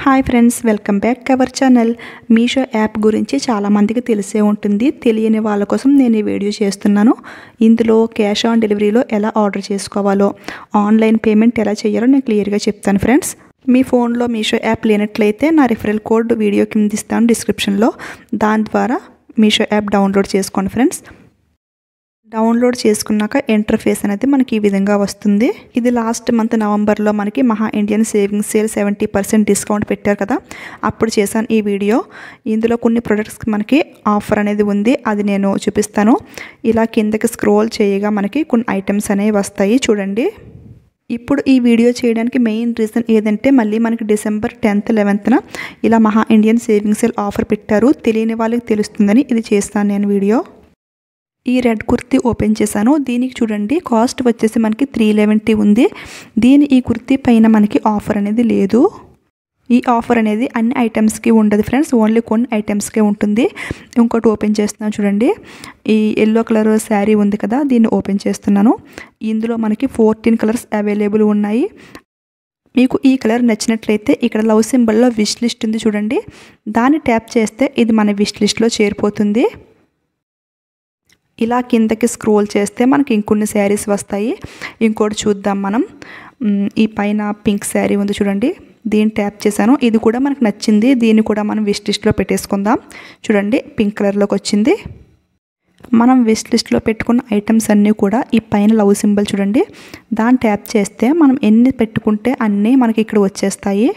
hi friends welcome back to our channel Meesho app గురించి చాలామందికి తెలిసే ఉంటుంది తెలియని వాళ్ళ కోసం నేను ఈ వీడియో చేస్తున్నాను ఇందులో క్యాష్ ఆన్ డెలివరీలో ఎలా ఆర్డర్ చేసుకోవాలో ఆన్లైన్ పేమెంట్ ఎలా చేయాలో నేను క్లియర్గా చెప్తాను ఫ్రెండ్స్ మీ ఫోన్లో మీషో యాప్ లేనట్లయితే నా రిఫరల్ కోడ్ వీడియో కింద ఇస్తాను డిస్క్రిప్షన్లో దాని ద్వారా మీషో యాప్ డౌన్లోడ్ చేసుకోండి ఫ్రెండ్స్ డౌన్లోడ్ చేసుకున్నాక ఇంటర్ఫేస్ అనేది మనకి ఈ విధంగా వస్తుంది ఇది లాస్ట్ మంత్ నవంబర్లో మనకి Maha Indian savings sale seventy percent discount పెట్టారు కదా అప్పుడు చేశాను ఈ వీడియో ఇందులో కొన్ని ప్రొడక్ట్స్కి మనకి ఆఫర్ అనేది ఉంది అది నేను చూపిస్తాను ఇలా కిందకి స్క్రోల్ చేయగా మనకి కొన్ని ఐటమ్స్ అనేవి వస్తాయి చూడండి ఇప్పుడు ఈ వీడియో చేయడానికి మెయిన్ రీజన్ ఏదంటే మళ్ళీ మనకి డిసెంబర్ టెన్త్ లెవెన్త్న ఇలా మహా ఇండియన్ సేవింగ్స్ సేల్ ఆఫర్ పెట్టారు తెలియని వాళ్ళకి తెలుస్తుందని ఇది చేస్తాను నేను వీడియో ఈ రెడ్ కుర్తీ ఓపెన్ చేశాను దీనికి చూడండి కాస్ట్ వచ్చేసి మనకి త్రీ లెవెంటీ ఉంది దీని ఈ కుర్తీ పైన మనకి ఆఫర్ అనేది లేదు ఈ ఆఫర్ అనేది అన్ని ఐటమ్స్కి ఉండదు ఫ్రెండ్స్ ఓన్లీ కొన్ని ఐటమ్స్కే ఉంటుంది ఇంకోటి ఓపెన్ చేస్తున్నాను చూడండి ఈ ఎల్లో కలర్ శారీ ఉంది కదా దీన్ని ఓపెన్ చేస్తున్నాను ఇందులో మనకి ఫోర్టీన్ కలర్స్ అవైలబుల్ ఉన్నాయి మీకు ఈ కలర్ నచ్చినట్లయితే ఇక్కడ లవ్ సింబల్లో విష్ లిస్ట్ ఉంది చూడండి దాన్ని ట్యాప్ చేస్తే ఇది మన విష్ లిస్ట్లో చేరిపోతుంది ఇలా కిందకి స్క్రోల్ చేస్తే మనకి ఇంకొన్ని శారీస్ వస్తాయి ఇంకోటి చూద్దాం మనం ఈ పైన పింక్ శారీ ఉంది చూడండి దీన్ని ట్యాప్ చేశాను ఇది కూడా మనకు నచ్చింది దీన్ని కూడా మనం విష్ లిస్ట్లో పెట్టేసుకుందాం చూడండి పింక్ కలర్లోకి వచ్చింది మనం విష్ లిస్ట్లో పెట్టుకున్న ఐటమ్స్ అన్నీ కూడా ఈ పైన లవ్ సింబల్ చూడండి దాన్ని ట్యాప్ చేస్తే మనం ఎన్ని పెట్టుకుంటే అన్నీ మనకి ఇక్కడ వచ్చేస్తాయి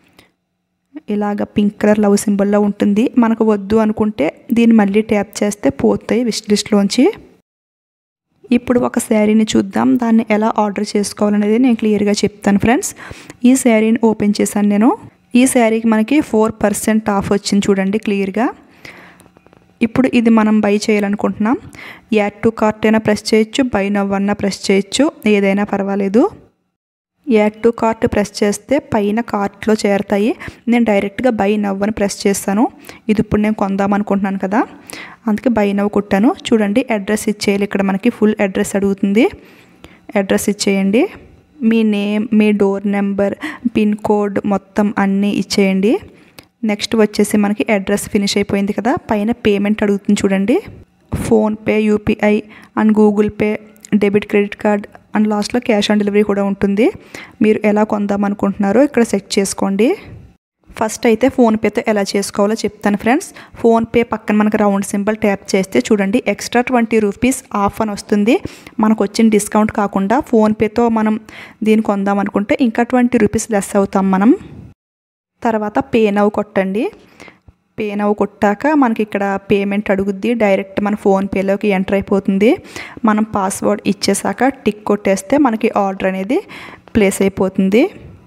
ఇలాగ పింక్ కలర్ లవ్ సింబల్లో ఉంటుంది మనకు వద్దు అనుకుంటే దీన్ని మళ్ళీ ట్యాప్ చేస్తే పోతాయి విష్ లిస్ట్లోంచి ఇప్పుడు ఒక శారీని చూద్దాం దాన్ని ఎలా ఆర్డర్ చేసుకోవాలనేది నేను క్లియర్గా చెప్తాను ఫ్రెండ్స్ ఈ శారీని ఓపెన్ చేశాను నేను ఈ శారీకి మనకి ఫోర్ పర్సెంట్ ఆఫ్ వచ్చింది చూడండి క్లియర్గా ఇప్పుడు ఇది మనం బై చేయాలనుకుంటున్నాం యాడ్ టు కార్ట్ అయినా ప్రెస్ చేయొచ్చు బై నవ్ అన్నా ప్రెస్ చేయొచ్చు ఏదైనా పర్వాలేదు యాడ్ టు కార్ట్ ప్రెస్ చేస్తే పైన కార్ట్లో చేరతాయి నేను డైరెక్ట్గా బై నవ్ అని ప్రెస్ చేస్తాను ఇది ఇప్పుడు నేను కొందాం అనుకుంటున్నాను కదా అందుకే బై నవ్ కొట్టాను చూడండి అడ్రస్ ఇచ్చేయాలి ఇక్కడ మనకి ఫుల్ అడ్రస్ అడుగుతుంది అడ్రస్ ఇచ్చేయండి మీ నేమ్ మీ డోర్ నెంబర్ పిన్ కోడ్ మొత్తం అన్నీ ఇచ్చేయండి నెక్స్ట్ వచ్చేసి మనకి అడ్రస్ ఫినిష్ అయిపోయింది కదా పైన పేమెంట్ అడుగుతుంది చూడండి PhonePe UPI and Google Pay debit credit card and లాస్ట్లో క్యాష్ ఆన్ డెలివరీ కూడా ఉంటుంది మీరు ఎలా కొందాం అనుకుంటున్నారో ఇక్కడ సెట్ చేసుకోండి ఫస్ట్ అయితే ఫోన్పేతో ఎలా చేసుకోవాలో చెప్తాను ఫ్రెండ్స్ ఫోన్పే పక్కన మనకు రౌండ్ సింబల్ ట్యాప్ చేస్తే చూడండి ఎక్స్ట్రా ట్వంటీ రూపీస్ ఆఫ్ అని వస్తుంది మనకు వచ్చిన డిస్కౌంట్ కాకుండా ఫోన్పేతో మనం దీన్ని కొందాం అనుకుంటే ఇంకా ట్వంటీ రూపీస్ లెస్ అవుతాం మనం తర్వాత పే నవ్ కొట్టండి పే నవ్ కొట్టాక మనకి ఇక్కడ పేమెంట్ అడుగుద్ది డైరెక్ట్ మన ఫోన్పేలోకి ఎంటర్ అయిపోతుంది మనం పాస్వర్డ్ ఇచ్చేసాక టిక్ కొట్టేస్తే మనకి ఆర్డర్ అనేది ప్లేస్ అయిపోతుంది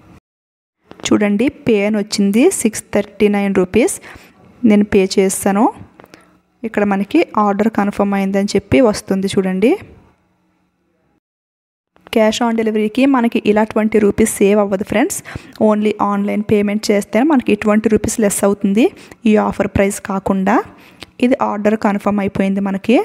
చూడండి పే అని వచ్చింది సిక్స్ థర్టీ నైన్ రూపీస్ నేను పే చేస్తాను ఇక్కడ మనకి ఆర్డర్ కన్ఫర్మ్ అయిందని చెప్పి వస్తుంది చూడండి క్యాష్ ఆన్ డెలివరీకి మనకి ఇలా ట్వంటీ రూపీస్ సేవ్ అవ్వదు ఫ్రెండ్స్ ఓన్లీ ఆన్లైన్ పేమెంట్ చేస్తే మనకి ట్వంటీ రూపీస్ లెస్ అవుతుంది ఈ ఆఫర్ ప్రైస్ కాకుండా ఇది ఆర్డర్ కన్ఫర్మ్ అయిపోయింది మనకి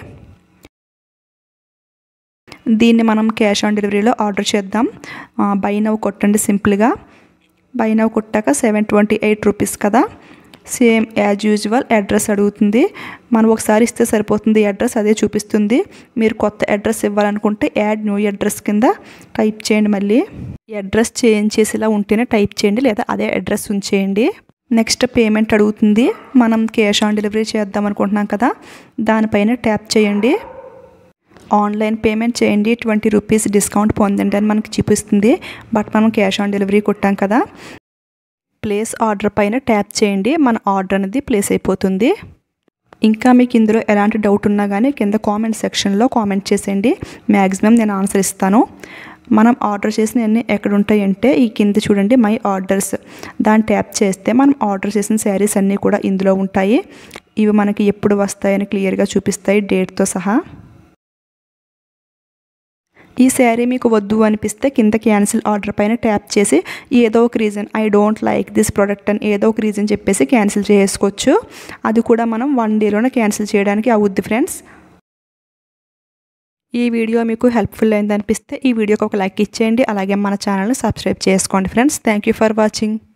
దీన్ని మనం క్యాష్ ఆన్ డెలివరీలో ఆర్డర్ చేద్దాం బై నవ్ కొట్టండి సింపుల్గా బై నవ్ కొట్టాక సెవెన్ ట్వంటీ ఎయిట్ రూపీస్ కదా సేమ్ యాజ్ యూజువల్ అడ్రస్ అడుగుతుంది మనం ఒకసారి ఇస్తే సరిపోతుంది అడ్రస్ అదే చూపిస్తుంది మీరు కొత్త అడ్రస్ ఇవ్వాలనుకుంటే యాడ్ న్యూ అడ్రస్ కింద టైప్ చేయండి మళ్ళీ ఈ అడ్రస్ చేంజ్ చేసేలా ఉంటేనే టైప్ చేయండి లేదా అదే అడ్రస్ ఉంచేయండి నెక్స్ట్ పేమెంట్ అడుగుతుంది మనం క్యాష్ ఆన్ డెలివరీ చేద్దాం అనుకుంటున్నాం కదా దానిపైన ట్యాప్ చేయండి ఆన్లైన్ పేమెంట్ చేయండి ట్వంటీ రూపీస్ డిస్కౌంట్ పొందండి అని మనకి చూపిస్తుంది బట్ మనం క్యాష్ ఆన్ డెలివరీ కొట్టాం కదా ప్లేస్ ఆర్డర్ పైన ట్యాప్ చేయండి మన ఆర్డర్ అనేది ప్లేస్ అయిపోతుంది ఇంకా మీకు ఇందులో ఎలాంటి డౌట్ ఉన్నా కానీ కింద కామెంట్ సెక్షన్లో కామెంట్ చేసేయండి మ్యాక్సిమం నేను ఆన్సర్ ఇస్తాను మనం ఆర్డర్ చేసిన అన్నీ ఎక్కడ ఉంటాయంటే ఈ కింద చూడండి మై ఆర్డర్స్ దాన్ని ట్యాప్ చేస్తే మనం ఆర్డర్ చేసిన శారీస్ అన్నీ కూడా ఇందులో ఉంటాయి ఇవి మనకి ఎప్పుడు వస్తాయని క్లియర్గా చూపిస్తాయి డేట్తో సహా ఈ శారీ మీకు వద్దు అనిపిస్తే కింద క్యాన్సిల్ ఆర్డర్ పైన ట్యాప్ చేసి ఏదో ఒక reason I don't like this product అని ఏదో ఒక రీజన్ చెప్పేసి క్యాన్సిల్ చేసుకోవచ్చు అది కూడా మనం వన్ డేలోనే క్యాన్సిల్ చేయడానికి అవుద్ది ఫ్రెండ్స్ ఈ వీడియో మీకు హెల్ప్ఫుల్ అయింది అనిపిస్తే ఈ వీడియోకి ఒక లైక్ ఇచ్చేయండి అలాగే మన ఛానల్ని సబ్స్క్రైబ్ చేసుకోండి friends thank you for watching